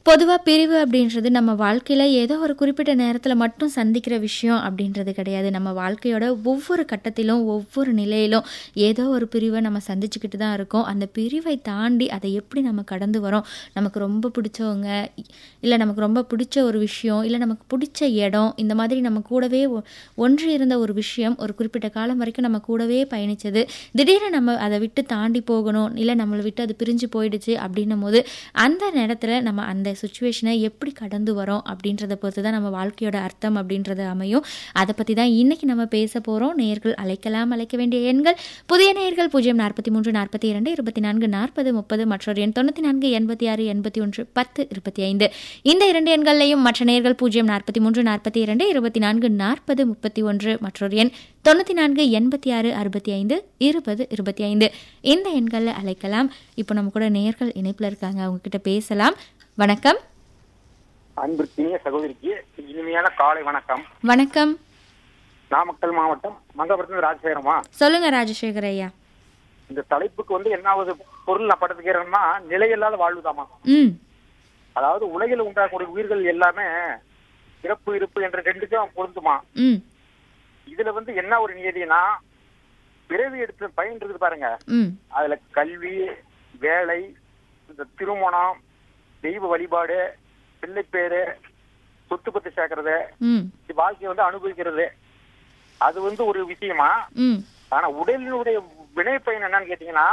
பொதுவா பிரிவு அப்படின்றது நம்ம வாழ்க்கையில ஏதோ ஒரு குறிப்பிட்ட நேரத்துல மட்டும் சந்திக்கிற விஷயம் அப்படின்றது கிடையாது. நம்ம வாழ்க்கையோட ஒவ்வொரு கட்டத்திலும், ஒவ்வொரு நிலையிலும் ஏதோ ஒரு பிரிவ நம்ம சந்திச்சுக்கிட்டு தான் இருக்கோம். அந்த பிரிவை தாண்டி அதை எப்படி நம்ம கடந்து வரோம்? நமக்கு ரொம்ப பிடிச்சவங்க, இல்ல நமக்கு ரொம்ப பிடிச்ச ஒரு விஷயம், இல்ல நமக்கு பிடிச்ச இடம், இந்த மாதிரி நம்ம கூடவே ஒ ஒன்றி இருந்த ஒரு விஷயம், ஒரு குறிப்பிட்ட காலம் வரைக்கும் நம்ம கூடவே பயணிச்சது, திடீர்னு நம்ம அத விட்டு தாண்டி போகணும், இல்ல நம்மள விட்டு அது பிரிஞ்சு போயிடுச்சு அப்படின்னும்போது, அந்த நேரத்துல நம்ம அந்த சிச்சுவேஷன எப்படி கடந்து வரோம் அப்படின்றத பொறுத்து தான் நம்ம வாழ்க்கையோட அர்த்தம் அப்படின்றது அமையும். அத பத்தி தான் இன்னைக்கு நம்ம பேச போறோம். நேயர்கள் அழைக்கலாம். அழைக்க வேண்டிய எண்கள் புதிய நேயர்கள் 043 42 24 40 30 மற்றொரு எண் 94 86 81 10 25 இந்த இரண்டு எண்கள்லையும் மற்ற நேயர்கள் 043 42 24 40 31 மற்றொரு எண் 94 86 65 20 25 இந்த எண்கள்ல அழைக்கலாம். இப்போ நம்ம கூட நேயர்கள் இணைப்புல இருக்காங்க. அவங்க கிட்ட பேசலாம். வணக்கம். அன்பிற்கினிய சகோதரிக்கு இனிமையான காலை வணக்கம் வணக்கம். நாமக்கல் மாவட்டம் மங்கபுரத்துல ராஜசேகரமா சொல்லுங்க ராஜசேகர் ஐயா. இந்த தலைப்புக்கு வந்து என்னாவது பொருள் நான் படுத்துக்கிறேன்னா நிலையில்லாத வாழ்வுதாமா ம். அதாவது உலகில் உண்டாகக்கூடிய உயிர்கள் எல்லாமே இறப்பு இருப்பு என்ற ரெண்டுக்கும் பொருந்துமா ம். இதுல வந்து என்ன ஒரு நியதினா பிறவி எடுத்த பயன் இருக்குது பாருங்க ம். அதுல கல்வி வேலை இந்த திருமணம் தெய்வ வழிபாடு பிள்ளைப்பேரு சொத்து பத்து சேர்க்கறது ம். இது வாழ்க்கையை வந்து அனுபவிக்கிறது அது வந்து ஒரு விஷயமா ம். ஆனா உடலினுடைய வினை பயன் என்னன்னு கேட்டீங்கன்னா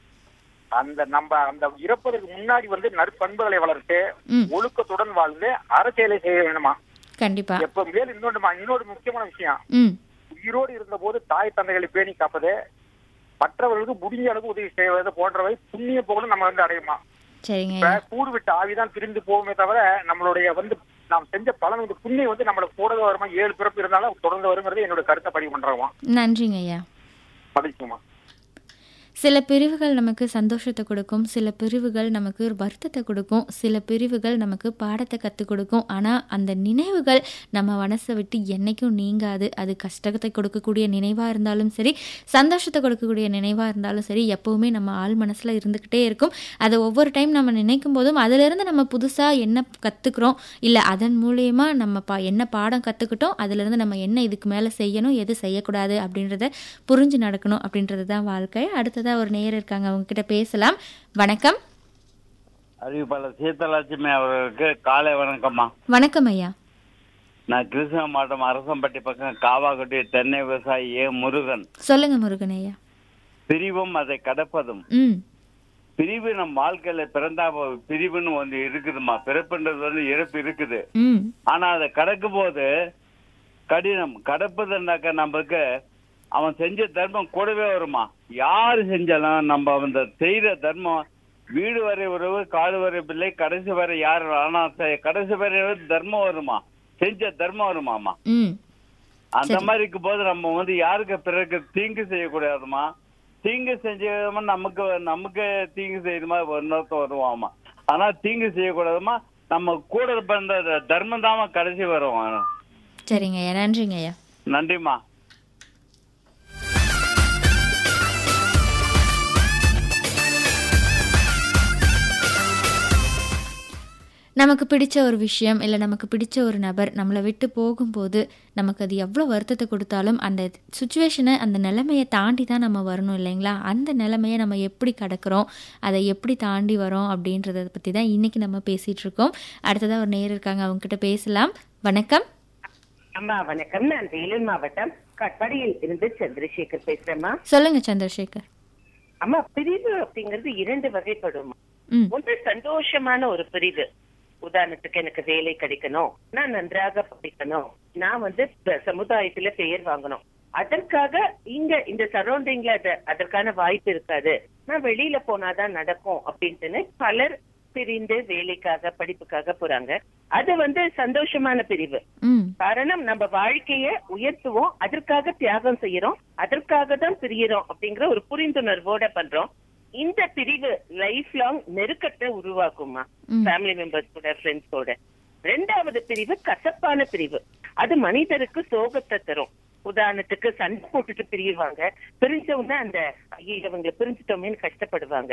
அந்த நம்ம அந்த இறப்பதற்கு முன்னாடி வந்து நற்பண்புகளை வளர்த்து ம். ஒழுக்கத்துடன் வாழ்ந்து அரசியலை செய்ய வேணுமா கண்டிப்பா. எப்ப மேல் இன்னொன்றுமா இன்னொரு முக்கியமான விஷயம் ம். உயிரோடு இருந்த போது தாய் தந்தைகளை பேணி காப்பது மற்றவர்களுக்கு முடிஞ்ச அளவு உதவி செய்வது போன்றவை புண்ணிய புகழும் நம்ம வந்து அடையுமா சரிங்க இப்ப ஐயா. கூடு விட்டு ஆவிதான் பிரிந்து போகுமே தவிர நம்மளுடைய வந்து நாம் செஞ்ச பலன் வந்து புண்ணியம் வந்து நம்மளுக்கு கூடவே வருமா ஏழு பிறப்பு இருந்தாலும் தொடர்ந்து வருங்கிறது என்னோட கருத்தை பதிவு பண்றோமா நன்றிங்க ஐயா. மகிழ்ச்சிமா சில பிரிவுகள் நமக்கு சந்தோஷத்தை கொடுக்கும். சில பிரிவுகள் நமக்கு வருத்தத்தை கொடுக்கும். சில பிரிவுகள் நமக்கு பாடத்தை கத்துக் கொடுக்கும். ஆனா அந்த நினைவுகள் நம்ம மனச விட்டு என்னைக்கும் நீங்காது. அது கஷ்டத்தை கொடுக்கக்கூடிய நினைவா இருந்தாலும் சரி, சந்தோஷத்தை கொடுக்கக்கூடிய நினைவா இருந்தாலும் சரி, எப்பவுமே நம்ம ஆழ் மனசுல இருந்துகிட்டே இருக்கும். அத ஒவ்வொரு டைம் நம்ம நினைக்கும் போதும் அதிலிருந்து நம்ம புதுசா என்ன கத்துக்கிறோம், இல்ல அதன் மூலியமா நம்ம பா என்ன பாடம் கத்துக்கிட்டோம், அதிலிருந்து நம்ம என்ன இதுக்கு மேல செய்யணும், எது செய்யக்கூடாது அப்படின்றத புரிஞ்சு நடக்கணும் அப்படின்றது தான் வாழ்க்கை. அடுத்ததா ஒரு நேயர் இருக்காங்க. அவங்க கிட்ட பேசலாம். வணக்கம். அறிவிப்பாளர் சீதலட்சுமி அவர்களுக்கு காலை வணக்கம்மா வணக்கம் ஐயா. நான் கிருஷ்ணகிரி மாவட்டம் அரசம்பட்டி பக்கம் காவாக்கட்டி தென்னை விவசாயி ஏ முருகன் சொல்லுங்க முருகன் ஐயா. பிரிவும் அதை கடப்பதும் ம். பிரிவு நம் வாழ்க்கையில பிறந்தா போ- பிரிவுன்னு ஒன்று இருக்குதுமா பிறப்புன்றது வந்து இறப்பு இருக்குது ம். ஆனா அதை கடக்கும் போது கடினம் கடப்பதுன்னாக்க நமக்கு அவன் செஞ்ச தர்மம் கூடவே வருமா யாரு செஞ்சாலும் நம்ம அந்த செய்யற தர்மம் வீடு வரை உறவு காடு வரை பிள்ளை கடைசி வரை யார் ஆனா செ- கடைசி வரை தர்மம் வருமா செஞ்ச தர்மம் வருமாமா ம். அந்த சரி. மாதிரி இருக்கும் போது நம்ம வந்து யாருக்கு பிறகு தீங்கு செய்யக்கூடாதுமா தீங்கு செஞ்சோமா நமக்கு நமக்கு தீங்கு செய்யற மாதிரி இன்னொருத்த வருவாமா ஆனா தீங்கு செய்யக்கூடாதுமா நம்ம கூட பண்ற தர்மம் தாமா கடைசி வரும் சரிங்க ஐயா. நன்றிங்க ஐயா. நன்றிம்மா நமக்கு பிடிச்ச ஒரு விஷயம் இல்லை நமக்கு பிடிச்ச ஒரு நபர் நம்மளை விட்டு போகும்போது நமக்கு அது எவ்வளோ வருத்தத்தை கொடுத்தாலும் அந்த சுச்சுவேஷனை அந்த நிலைமையை தாண்டி தான் நம்ம வரணும் இல்லைங்களா அந்த நிலைமையை நம்ம எப்படி கடக்கிறோம் அதை எப்படி தாண்டி வரோம் அப்படின்றத பற்றி தான் இன்னைக்கு நம்ம பேசிகிட்டு இருக்கோம் அடுத்ததாக ஒரு நேர் இருக்காங்க அவங்க கிட்ட பேசலாம் வணக்கம் அம்மா வணக்கம் நான் வேலூர் மாவட்டம் கட்பாடியில் இருந்து சந்திரசேகர் பேசுறேம்மா சொல்லுங்க சந்திரசேகர் அம்மா பிரிவு அப்படிங்கிறது இரண்டு வகைப்படும் ம் ஒன்று சந்தோஷமான ஒரு பிரிவு உதாரணத்துக்கு எனக்கு வேலை கிடைக்கணும் நான் நன்றாக படிக்கணும் நான் வந்து ப- சமுதாயத்துல பெயர் வாங்கணும் அதற்காக இங்க இந்த சரௌண்டிங்ல அத அதற்கான வாய்ப்பு இருக்காது நான் வெளியில போனாதான் நடக்கும் அப்படின்ட்டுன்னு பலர் பிரிந்து வேலைக்காக படிப்புக்காக போறாங்க அது வந்து சந்தோஷமான பிரிவு ம் காரணம் நம்ம வாழ்க்கைய உயர்த்துவோம் அதற்காக தியாகம் செய்யறோம் அதற்காக தான் பிரியறோம் அப்படிங்கிற ஒரு புரிந்துணர்வோட பண்றோம் இந்த பிரிவு லைஃப் லாங் நெருக்கத்தை உருவாக்குமா ம். ஃபேமிலி மெம்பர்ஸ் கூட ஃப்ரெண்ட்ஸ் கூட ரெண்டாவது பிரிவு கசப்பான பிரிவு அது மனிதருக்கு சோகத்தை தரும் உதாரணத்துக்கு சண்டை போட்டுட்டு பிரியுவாங்க பிரிஞ்ச உடனே அந்த ஐயோ இவங்களை பிரிஞ்சுட்டோமேன்னு கஷ்டப்படுவாங்க